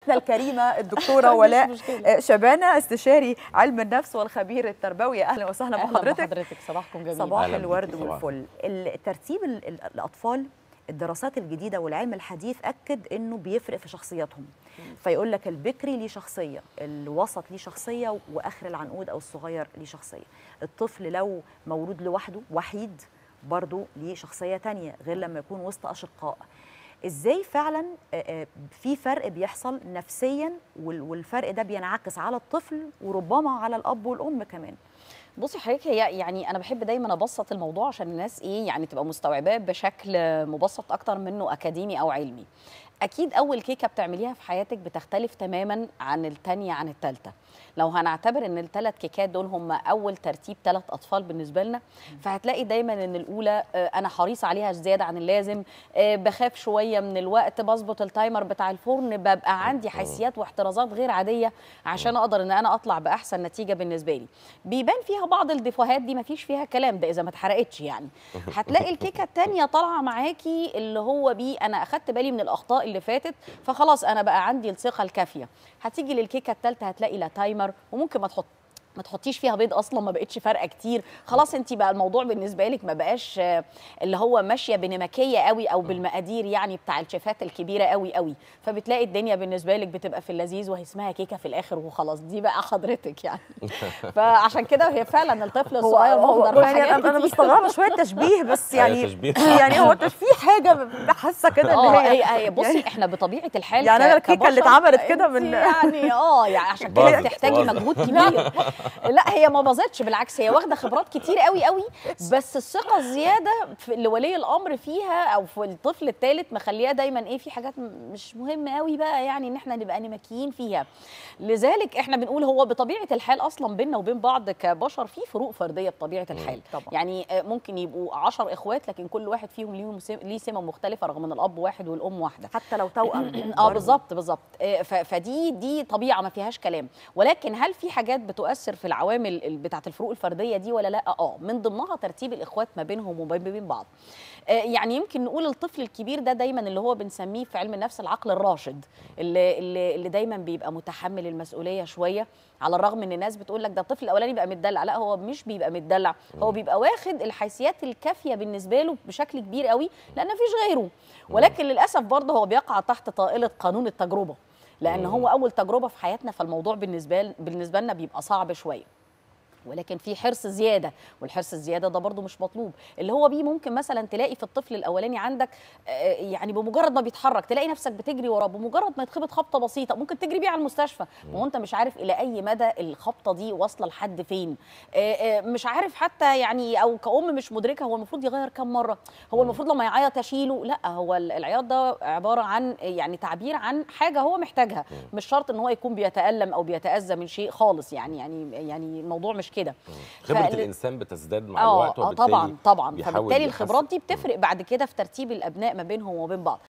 ضيفتنا الكريمه الدكتوره مش ولاء مشكلة. آه، شبانه استشاري علم النفس والخبير التربوي اهلا وسهلا أهلاً بحضرتك بحضرتك صباحكم جميل صباح أهلاً بيك، الورد صباح. والفل الترتيب ال- ال- الاطفال الدراسات الجديده والعلم الحديث اكد انه بيفرق في شخصياتهم فيقول لك البكري ليه شخصيه الوسط ليه شخصيه واخر العنقود او الصغير ليه شخصيه الطفل لو مولود لوحده وحيد برضه ليه شخصيه تانية غير لما يكون وسط اشقاء ازاي فعلا آه، آه، في فرق بيحصل نفسيا وال- والفرق ده بينعكس على الطفل وربما على الاب والام كمان بصي حضرتك هي يعني انا بحب دايما ابسط الموضوع عشان الناس ايه يعني تبقى مستوعباه بشكل مبسط اكتر منه اكاديمي او علمي اكيد اول كيكه بتعمليها في حياتك بتختلف تماما عن التانية عن التالتة لو هنعتبر ان الثلاث كيكات دول هم اول ترتيب ثلاث اطفال بالنسبه لنا فهتلاقي دايما ان الاولى آه، انا حريصه عليها زياده عن اللازم آه، بخاف شويه من الوقت بظبط التايمر بتاع الفرن ببقى عندي حيثيات واحترازات غير عاديه عشان اقدر ان انا اطلع باحسن نتيجه بالنسبه لي بيبان فيها بعض الديفوهات دي مفيش فيها كلام ده اذا ما اتحرقتش يعني هتلاقي الكيكه الثانيه طالعه معاكي اللي هو بيه انا اخدت بالي من الاخطاء اللي فاتت فخلاص انا بقى عندي الثقه الكافيه هتيجي للكيكه الثالثه هتلاقي لا تايمر وممكن ما تحط ما تحطيش فيها بيض اصلا ما بقتش فارقه كتير خلاص انت بقى الموضوع بالنسبه لك ما بقاش آه، اللي هو ماشيه بنمكيه قوي او بالمقادير يعني بتاع الشيفات الكبيره قوي قوي فبتلاقي الدنيا بالنسبه لك بتبقى في اللذيذ وهي اسمها كيكه في الاخر وخلاص دي بقى حضرتك يعني فعشان كده هي فعلا الطفل الصغير مقدر في يعني حاجات انا أنا كتير. مستغربه شويه تشبيه بس أيوة، يعني تشبيه. يعني هو في حاجه حاسه كده ان اه هي هي هي بصي يعني- احنا بطبيعه الحال يعني ك- أنا الكيكة اللي كبشر اتعملت كده انت من- يعني اه يعني عشان كده باظت، بتحتاجي باظت. مجهود كبير لا هي ما باظتش بالعكس هي واخده خبرات كتير قوي قوي بس الثقه الزياده في لولي الامر فيها او في الطفل الثالث مخليها دايما ايه في حاجات م- مش مهمه قوي بقى يعني ان احنا نبقى نمكيين فيها لذلك احنا بنقول هو بطبيعه الحال اصلا بيننا وبين بعض كبشر في فروق فرديه بطبيعه الحال طبعا. يعني آه، ممكن يبقوا 10 اخوات لكن كل واحد فيهم ليهم سم- ليه سمه مختلفه رغم ان الاب واحد والام واحده حتى لو توأم اه بالظبط بالظبط آه، ف- فدي دي طبيعه ما فيهاش كلام ولكن هل في حاجات بتؤثر في العوامل ال- بتاعه الفروق الفرديه دي ولا لا اه من ضمنها ترتيب الاخوات ما بينهم وما بين بعض آه، يعني يمكن نقول الطفل الكبير ده دايما اللي هو بنسميه في علم النفس العقل الراشد اللي اللي, اللي دايما بيبقى متحمل المسؤوليه شويه على الرغم ان الناس بتقول لك ده الطفل الاولاني بيبقى متدلع لا هو مش بيبقى متدلع هو بيبقى واخد الحيثيات الكافيه بالنسبه له بشكل كبير قوي لان مفيش غيره ولكن للاسف برضه هو بيقع تحت طائله قانون التجربه لان هو اول تجربه في حياتنا فالموضوع بالنسبه بالنسبه لنا بيبقى صعب شويه ولكن في حرص زياده والحرص الزياده ده برضو مش مطلوب اللي هو بيه ممكن مثلا تلاقي في الطفل الاولاني عندك آه، يعني بمجرد ما بيتحرك تلاقي نفسك بتجري وراه بمجرد ما يتخبط خبطه بسيطه ممكن تجري بيه على المستشفى وانت مش عارف الى اي مدى الخبطه دي واصله لحد فين آه، آه، مش عارف حتى يعني او كأم مش مدركه هو المفروض يغير كم مره هو المفروض لما يعيط اشيله لا هو ال- العياط ده عباره عن يعني تعبير عن حاجه هو محتاجها مش شرط ان هو يكون بيتالم او بيتاذى من شيء خالص يعني يعني يعني الموضوع مش كده خبره فال- الانسان بتزداد مع اه الوقت اه وبالتالي طبعا طبعا بيحاول فبالتالي يحسن. الخبرات دي بتفرق بعد كده في ترتيب الابناء ما بينهم وبين بعض